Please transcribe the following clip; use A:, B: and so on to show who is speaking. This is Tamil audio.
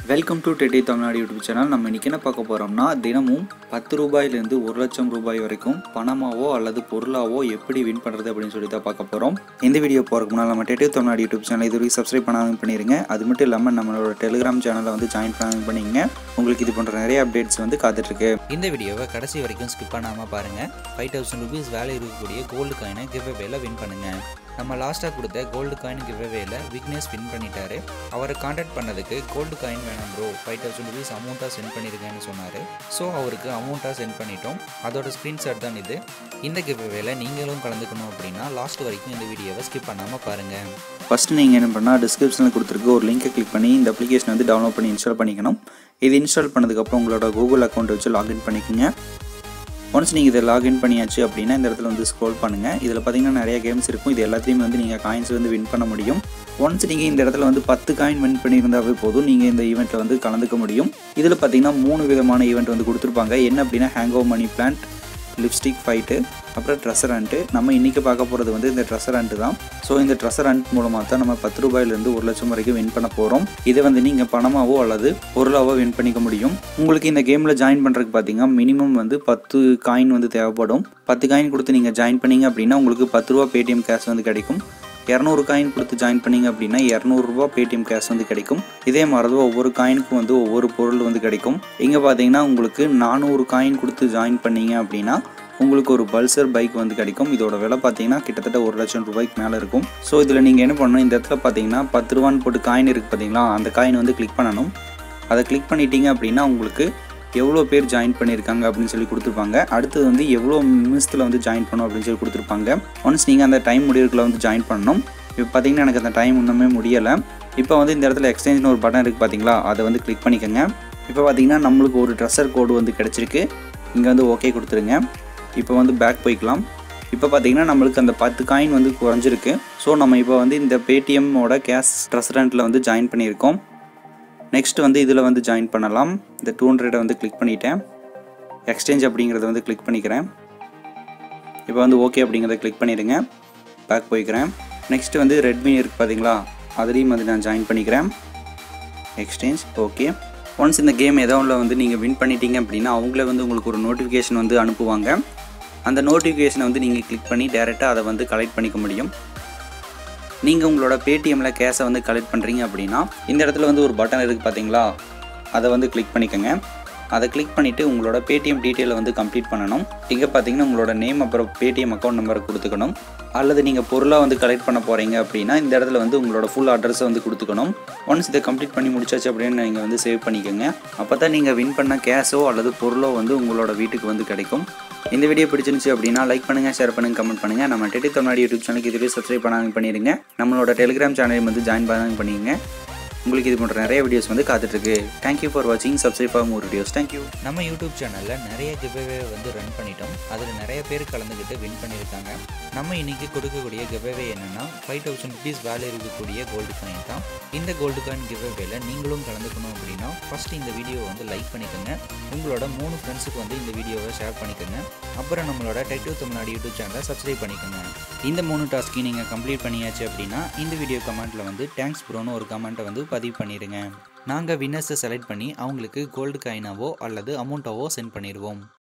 A: வெல்கம் டு டெடி தமிழ்நாடு யூடியூப் சேனல் நம்ம இன்றைக்கி என்ன பார்க்க போகிறோம்னா தினமும் பத்து ரூபாயிலேருந்து ஒரு லட்சம் ரூபாய் வரைக்கும் பணமாவோ அல்லது பொருளாவோ எப்படி வின் பண்ணுறது அப்படின்னு சொல்லி தான் பார்க்க போகிறோம் இந்த வீடியோ போகிறதுக்கு முன்னால் நம்ம டெடி தமிழ்நாடு யூடியூப் சேனல் இது வரைக்கும் சப்ஸ்கிரைப் பண்ணாமல் பண்ணிடுங்க அது மட்டும் இல்லாமல் நம்மளோட டெலிகிராம் சேனலை வந்து ஜாயின் பண்ணாமல் பண்ணிங்க உங்களுக்கு இது போன்ற நிறைய அப்டேட்ஸ் வந்து காத்துட்ருக்கு
B: இந்த வீடியோவை கடைசி வரைக்கும் ஸ்கிப் பண்ணாமல் பாருங்கள் ஃபைவ் தௌசண்ட் ருபீஸ் வேலை இருக்கக்கூடிய கோல்டு காயினை கிவ்அவேல வின் பண்ணுங்கள் நம்ம லாஸ்ட்டாக கொடுத்த கோல்டு காயின் கிவ்அவேல விக்னேஷ் வின் பண்ணிட்டாரு அவரை காண்டாக்ட் பண்ணதுக்கு கோல்டு காயின் வேணாம் ப்ரோ ஃபைவ் தௌசண்ட் ருபீஸ் அமௌண்ட்டாக சென்ட் பண்ணியிருக்கேன்னு சொன்னார் ஸோ அவருக்கு அமௌண்ட்டாக சென்ட் பண்ணிட்டோம் அதோட ஸ்க்ரீன்ஷாட் தான் இது இந்த கிவ்அவேல நீங்களும் கலந்துக்கணும் அப்படின்னா லாஸ்ட் வரைக்கும் இந்த வீடியோவை ஸ்கிப் பண்ணாமல் பாருங்கள்
A: ஃபஸ்ட்டு நீங்கள் என்ன பண்ணால் டிஸ்கிரிப்ஷனில் கொடுத்துருக்க ஒரு லிங்கை கிளிக் பண்ணி இந்த அப்ளிகேஷன் வந்து டவுன்லோட் பண்ணி இன்ஸ்டால் பண்ணிக்கணும் இது இன்ஸ்டால் பண்ணதுக்கப்புறம் உங்களோட கூகுள் அக்கௌண்ட் வச்சு லாகின் பண்ணிக்கோங்க ஒன்ஸ் நீங்கள் இதை லாகின் பண்ணியாச்சு அப்படின்னா இந்த இடத்துல வந்து ஸ்க்ரோல் பண்ணுங்கள் இதில் பார்த்தீங்கன்னா நிறைய கேம்ஸ் இருக்கும் இது எல்லாத்தையுமே வந்து நீங்கள் காயின்ஸ் வந்து வின் பண்ண முடியும் ஒன்ஸ் நீங்கள் இந்த இடத்துல வந்து பத்து காயின் வின் பண்ணியிருந்தாவே போதும் நீங்கள் இந்த ஈவெண்ட்டில் வந்து கலந்துக்க முடியும் இதில் பார்த்தீங்கன்னா மூணு விதமான ஈவெண்ட் வந்து கொடுத்துருப்பாங்க என்ன அப்படின்னா ஹேங்கோ மணி பிளான்ட் லிப்ஸ்டிக் ஃபைட்டு அப்புறம் ட்ரெஸ்ஸர் ஹண்ட்டு நம்ம இன்றைக்கி பார்க்க போகிறது வந்து இந்த ட்ரெஸ்ஸர் ஹண்ட்டு தான் ஸோ இந்த ட்ரெஸ்ஸர் ஹண்ட் மூலமாக தான் நம்ம பத்து ரூபாயிலேருந்து ஒரு லட்சம் வரைக்கும் வின் பண்ண போகிறோம் இதை வந்து நீங்கள் பணமாவோ அல்லது பொருளாவோ வின் பண்ணிக்க முடியும் உங்களுக்கு இந்த கேமில் ஜாயின் பண்ணுறதுக்கு பார்த்தீங்கன்னா மினிமம் வந்து பத்து காயின் வந்து தேவைப்படும் பத்து காயின் கொடுத்து நீங்கள் ஜாயின் பண்ணீங்க அப்படின்னா உங்களுக்கு பத்து ரூபா பேடிஎம் கேஷ் வந்து கிடைக்கும் இரநூறு காயின் கொடுத்து ஜாயின் பண்ணீங்க அப்படின்னா இரநூறுபா பேடிஎம் கேஷ் வந்து கிடைக்கும் இதே மாதிரி தான் ஒவ்வொரு காயினுக்கும் வந்து ஒவ்வொரு பொருள் வந்து கிடைக்கும் இங்கே பார்த்தீங்கன்னா உங்களுக்கு நானூறு காயின் கொடுத்து ஜாயின் பண்ணீங்க அப்படின்னா உங்களுக்கு ஒரு பல்சர் பைக் வந்து கிடைக்கும் இதோட விலை பார்த்தீங்கன்னா கிட்டத்தட்ட ஒரு லட்சம் ரூபாய்க்கு மேலே இருக்கும் ஸோ இதில் நீங்கள் என்ன பண்ணணும் இந்த இடத்துல பார்த்தீங்கன்னா பத்து ரூபான்னு போட்டு காயின் இருக்குது பார்த்தீங்களா அந்த காயின் வந்து கிளிக் பண்ணணும் அதை கிளிக் பண்ணிட்டீங்க அப்படின்னா உங்களுக்கு எவ்வளோ பேர் ஜாயின் பண்ணியிருக்காங்க அப்படின்னு சொல்லி கொடுத்துருப்பாங்க அடுத்தது வந்து எவ்வளோ நிமிஷத்தில் வந்து ஜாயின் பண்ணணும் அப்படின்னு சொல்லி கொடுத்துருப்பாங்க ஒன்ஸ் நீங்கள் அந்த டைம் முடிவுக்குள்ள வந்து ஜாயின் பண்ணணும் இப்போ பார்த்தீங்கன்னா எனக்கு அந்த டைம் இன்னுமே முடியலை இப்போ வந்து இந்த இடத்துல எக்ஸ்சேஞ்ச்னு ஒரு பட்டன் இருக்குது பார்த்தீங்களா அதை வந்து கிளிக் பண்ணிக்கோங்க இப்போ பார்த்தீங்கன்னா நம்மளுக்கு ஒரு ட்ரெஸ்ஸர் கோடு வந்து கிடச்சிருக்கு இங்கே வந்து ஓகே கொடுத்துருங்க இப்போ வந்து பேக் போய்க்கலாம் இப்போ பார்த்தீங்கன்னா நம்மளுக்கு அந்த பத்து காயின் வந்து குறைஞ்சிருக்கு ஸோ நம்ம இப்போ வந்து இந்த பேடிஎம்மோட கேஷ் ரெஸ்டாரண்ட்டில் வந்து ஜாயின் பண்ணியிருக்கோம் நெக்ஸ்ட் வந்து இதில் வந்து ஜாயின் பண்ணலாம் இந்த டூ ஹண்ட்ரடை வந்து கிளிக் பண்ணிட்டேன் எக்ஸ்சேஞ்ச் அப்படிங்கிறத வந்து கிளிக் பண்ணிக்கிறேன் இப்போ வந்து ஓகே அப்படிங்கிறத கிளிக் பண்ணிடுங்க பேக் போய்க்கிறேன் நெக்ஸ்ட் வந்து ரெட்மி இருக்குது பார்த்தீங்களா அதுலேயும் வந்து நான் ஜாயின் பண்ணிக்கிறேன் எக்ஸ்சேஞ்ச் ஓகே ஒன்ஸ் இந்த கேம் ஏதோ ஒன்றில் வந்து நீங்கள் வின் பண்ணிட்டீங்க அப்படின்னா அவங்களே வந்து உங்களுக்கு ஒரு நோட்டிஃபிகேஷன் வந்து அனுப்புவாங்க அந்த நோட்டிஃபிகேஷனை வந்து நீங்கள் கிளிக் பண்ணி டேரெக்டாக அதை வந்து கலெக்ட் பண்ணிக்க முடியும் நீங்கள் உங்களோட பேடிஎம்மில் கேஷை வந்து கலெக்ட் பண்ணுறீங்க அப்படின்னா இந்த இடத்துல வந்து ஒரு பட்டன் இருக்குது பார்த்தீங்களா அதை வந்து கிளிக் பண்ணிக்கோங்க அதை கிளிக் பண்ணிவிட்டு உங்களோட பேடிஎம் டீட்டெயிலை வந்து கம்ப்ளீட் பண்ணணும் இங்கே பார்த்தீங்கன்னா உங்களோட நேம் அப்புறம் பேடிஎம் அக்கௌண்ட் நம்பரை கொடுத்துக்கணும் அல்லது நீங்கள் பொருளாக வந்து கலெக்ட் பண்ண போகிறீங்க அப்படின்னா இந்த இடத்துல வந்து உங்களோட ஃபுல் அட்ரஸை வந்து கொடுத்துக்கணும் ஒன்ஸ் இதை கம்ப்ளீட் பண்ணி முடிச்சாச்சு அப்படின்னு நீங்கள் வந்து சேவ் பண்ணிக்கோங்க அப்போ தான் நீங்கள் வின் பண்ண கேஷோ அல்லது பொருளோ வந்து உங்களோட வீட்டுக்கு வந்து கிடைக்கும் இந்த வீடியோ பிடிச்சிருந்துச்சு அப்படின்னா லைக் பண்ணுங்கள் ஷேர் பண்ணுங்கள் கமெண்ட் பண்ணுங்கள் நம்ம டெட்டி தமிழ்நாடு யூடியூப் சேனலுக்கு இதுவே சப்ஸ்கிரைப் பண்ணாங்க பண்ணிடுங்க நம்மளோட டெலிகிராம் சேனலையும் வந்து ஜாயின் பண்ணாங்க பண்ணிடுங்க உங்களுக்கு இது போன்ற நிறைய வீடியோஸ் வந்து காத்துட்ருக்கு தேங்க்யூ ஃபார் வாட்சிங் subscribe for more videos thank you
B: நம்ம யூடியூப் சேனலில் நிறைய கிவ்அவே வந்து ரன் பண்ணிட்டோம் அதில் நிறைய பேர் கலந்துக்கிட்டு வின் பண்ணியிருக்காங்க நம்ம இன்னைக்கு கொடுக்கக்கூடிய கிவ்அவே என்னென்னா ஃபைவ் தௌசண்ட் ருபீஸ் வேலை இருக்கக்கூடிய கோல்டு காயின் தான் இந்த கோல்டு காயின் கிவ்அவேல நீங்களும் கலந்துக்கணும் அப்படின்னா ஃபஸ்ட்டு இந்த வீடியோவை வந்து லைக் பண்ணிக்கோங்க உங்களோட மூணு ஃப்ரெண்ட்ஸுக்கு வந்து இந்த வீடியோவை ஷேர் பண்ணிக்கோங்க அப்புறம் நம்மளோட டெக்டிவ் தமிழ்நாடு யூடியூப் சேனலை சப்ஸ்கிரைப் பண்ணிக்கோங்க இந்த மூணு டாஸ்க்கையும் நீங்கள் கம்ப்ளீட் பண்ணியாச்சு அப்படின்னா இந்த வீடியோ கமெண்ட்டில் வந்து தேங்க்ஸ் ப்ரோன்னு ஒரு கமெண்ட்டை வந்து பதிவு பண்ணிடுங்க நாங்கள் வின்னர்ஸை செலக்ட் பண்ணி அவங்களுக்கு கோல்டு காயினாவோ அல்லது அமௌண்ட்டாவோ சென்ட் பண்ணிடுவோம்